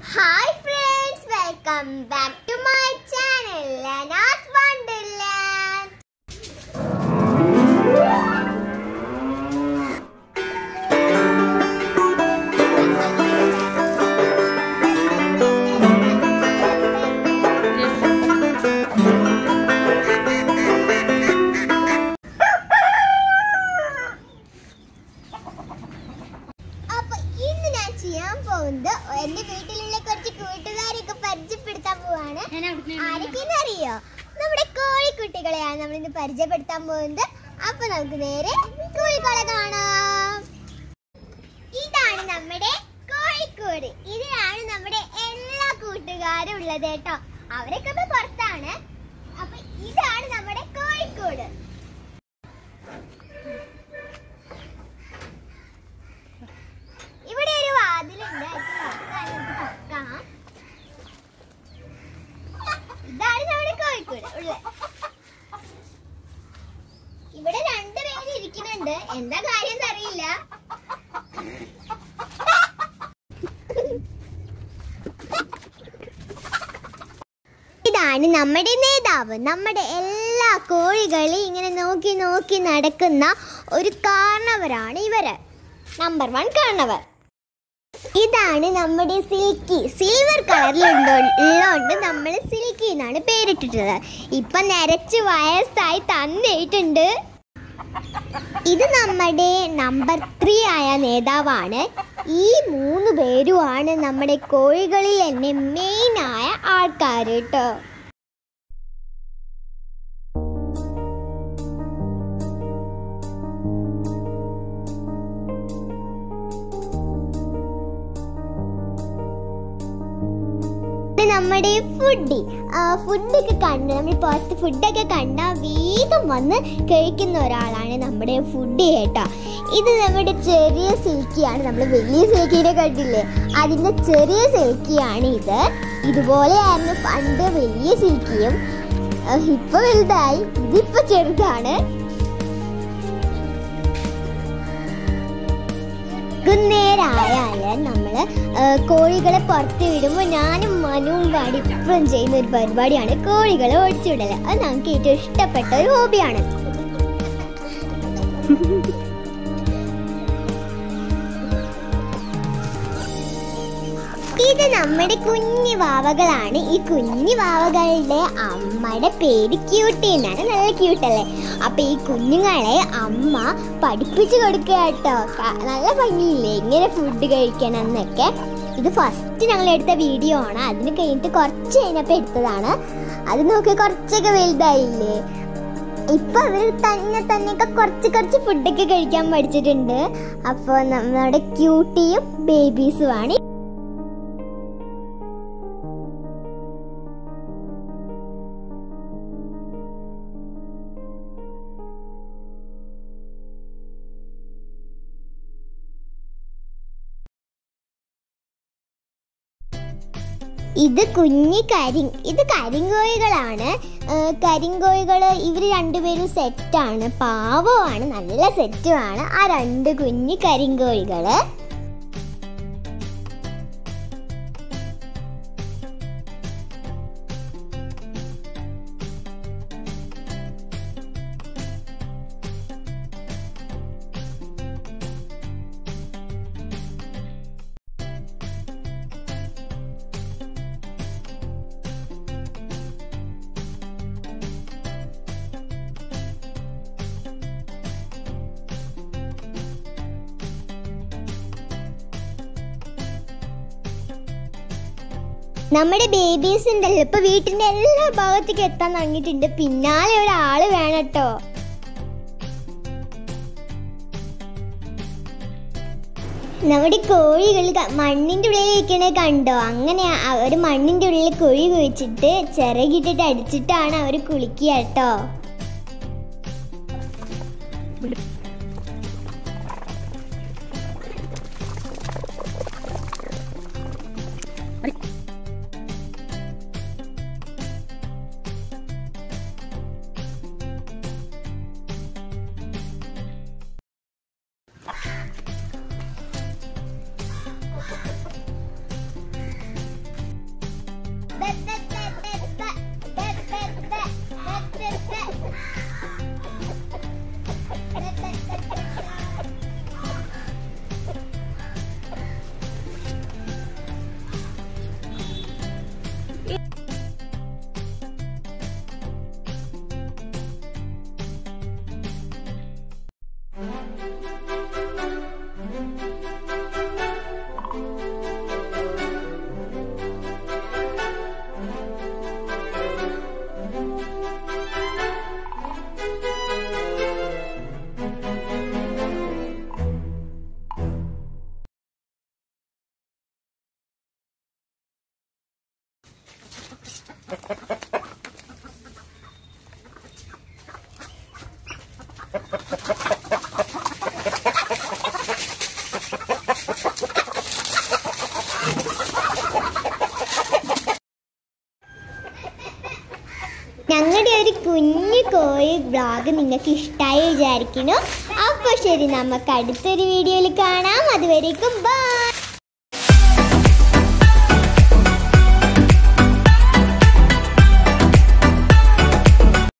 hi friends welcome back to my channel Lena's wonderland അപ്പൊ ഇന്ന് ഞാൻ ചെയ്യാൻ പോകുന്നത് എന്റെ വീട്ടിലുള്ള കുറച്ച് കൂട്ടുകാരെയൊക്കെ പരിചയപ്പെടുത്താൻ പോവാണ് ആരൊക്കെയെന്ന് അറിയോ നമ്മുടെ കോഴിക്കുട്ടികളെയാണ് നമ്മൾ ഇന്ന് പരിചയപ്പെടുത്താൻ പോകുന്നത് അപ്പൊ നമുക്ക് നേരെ കോഴികളെ കാണാം ഇതാണ് നമ്മുടെ കോഴിക്കോട് ഇതിലാണ് നമ്മുടെ എല്ലാ കൂട്ടുകാരും ഉള്ളത് കേട്ടോ അവരൊക്കെ ഇപ്പൊ പുറത്താണ് അപ്പൊ ഇതാണ് നമ്മുടെ കോഴിക്കോട് ഇവിടെ ഒരു വാതിലുണ്ട് അത് തുറക്കാൻ നമുക്ക് തുറക്കാം ഇതാണ് നമ്മുടെ കോഴിക്കോട് ഉള്ളത് ഇവിടെ രണ്ടുപേര് ഇരിക്കുന്നുണ്ട് എന്താ കാര്യം അറിയില്ല ഇതാണ് നമ്മുടെ നേതാവ് നമ്മുടെ എല്ലാ കോഴികളെയും ഇങ്ങനെ നോക്കി നോക്കി നടക്കുന്ന ഒരു കാരണവരാണ് ഇവര് നമ്പർ വൺ കാരണവർ ഇതാണ് നമ്മുടെ സിൽക്കി സിൽവർ കളറിലുള്ളതുകൊണ്ട് നമ്മൾ സിൽക്കി എന്നാണ് പേരിട്ടിട്ടുള്ളത് ഇപ്പൊ നിരച്ച് വയസ്സായി തന്നിട്ടുണ്ട് ഇത് നമ്മുടെ നമ്പർ ത്രീ ആയ നേതാവാണ് ഈ മൂന്ന് പേരുമാണ് നമ്മുടെ കോഴികളിൽ തന്നെ മെയിൻ ആയ ആൾക്കാർ കേട്ടോ ഇത് നമ്മുടെ ഫുഡി ഫുഡൊക്കെ കണ്ട് നമ്മൾ പുറത്ത് ഫുഡൊക്കെ കണ്ടാൽ വേഗം വന്ന് കഴിക്കുന്ന ഒരാളാണ് നമ്മുടെ ഫുഡി കേട്ടോ ഇത് നമ്മുടെ ചെറിയ സിൽക്കിയാണ് നമ്മൾ വലിയ സിൽക്കിനെ കണ്ടില്ലേ അതിൻ്റെ ചെറിയ സിൽക്കിയാണ് ഇത് ഇതുപോലെയായിരുന്നു പണ്ട് വലിയ സിൽക്കിയും ആഹ് ഇപ്പൊ വലുതായി ഇതിപ്പോ ചെറുതാണ് വൈകുന്നേരമായാല് നമ്മള് ആഹ് കോഴികളെ പുറത്ത് വിടുമ്പോൾ ഞാനും മനുവും പാടി ഇപ്പോഴും ചെയ്യുന്ന ഒരു പരിപാടിയാണ് കോഴികളെ ഓടിച്ചുവിടല് അത് നമുക്ക് ഏറ്റവും ഇഷ്ടപ്പെട്ട ഒരു ഹോബിയാണ് ഇത് നമ്മുടെ കുഞ്ഞു വാവകളാണ് ഈ കുഞ്ഞു വാവകളുടെ അമ്മയുടെ പേര് ക്യൂട്ടി എന്നാണ് നല്ല ക്യൂട്ടല്ലേ അപ്പൊ ഈ കുഞ്ഞുങ്ങളെ അമ്മ പഠിപ്പിച്ചു കൊടുക്കുക കേട്ടോ ക- നല്ല ഭംഗിയില്ലേ എങ്ങനെ ഫുഡ് കഴിക്കണം എന്നൊക്കെ ഇത് ഫസ്റ്റ് ഞങ്ങൾ എടുത്ത വീഡിയോ ആണ് അതിന് കഴിഞ്ഞിട്ട് കുറച്ച് കഴിഞ്ഞപ്പോൾ എടുത്തതാണ് അത് നോക്കി കുറച്ചൊക്കെ വലുതായില്ലേ ഇപ്പൊ അവര് തന്നെ തന്നെയൊക്കെ കുറച്ച് കുറച്ച് ഫുഡൊക്കെ കഴിക്കാൻ പഠിച്ചിട്ടുണ്ട് അപ്പോൾ നമ്മുടെ ക്യൂട്ടിയും ബേബീസുമാണ് ഇത് കുഞ്ഞി കരി ഇത് കരിങ്കോഴികളാണ് ഏഹ് കരിങ്കോഴികള് ഇവർ രണ്ടുപേരും സെറ്റാണ് പാവമാണ് നല്ല സെറ്റുമാണ് ആ രണ്ട് കുഞ്ഞി കരിങ്കോഴികള് നമ്മുടെ ബേബീസ് ഉണ്ടല്ലോ ഇപ്പൊ വീട്ടിന്റെ എല്ലാ ഭാഗത്തേക്ക് എത്താൻ തുടങ്ങിയിട്ടുണ്ട് പിന്നാലെ ഒരാള് വേണം കേട്ടോ നമ്മുടെ കോഴികൾ ക- മണ്ണിന്റെ ഉള്ളിൽ ഇരിക്കണേ കണ്ടോ അങ്ങനെ അവർ മണ്ണിന്റെ ഉള്ളിൽ കുഴി കുഴിച്ചിട്ട് ചിറകിട്ടിട്ട് അടിച്ചിട്ടാണ് അവർ കുളിക്കുക കേട്ടോ ഞങ്ങളുടെ ഒരു കുഞ്ഞു കോഴി ബ്ലോഗ് നിങ്ങൾക്ക് ഇഷ്ടമായി വിചാരിക്കുന്നു അപ്പോൾ ശരി നമുക്ക് അടുത്തൊരു വീഡിയോയിൽ കാണാം അതുവരേക്കും ബൈ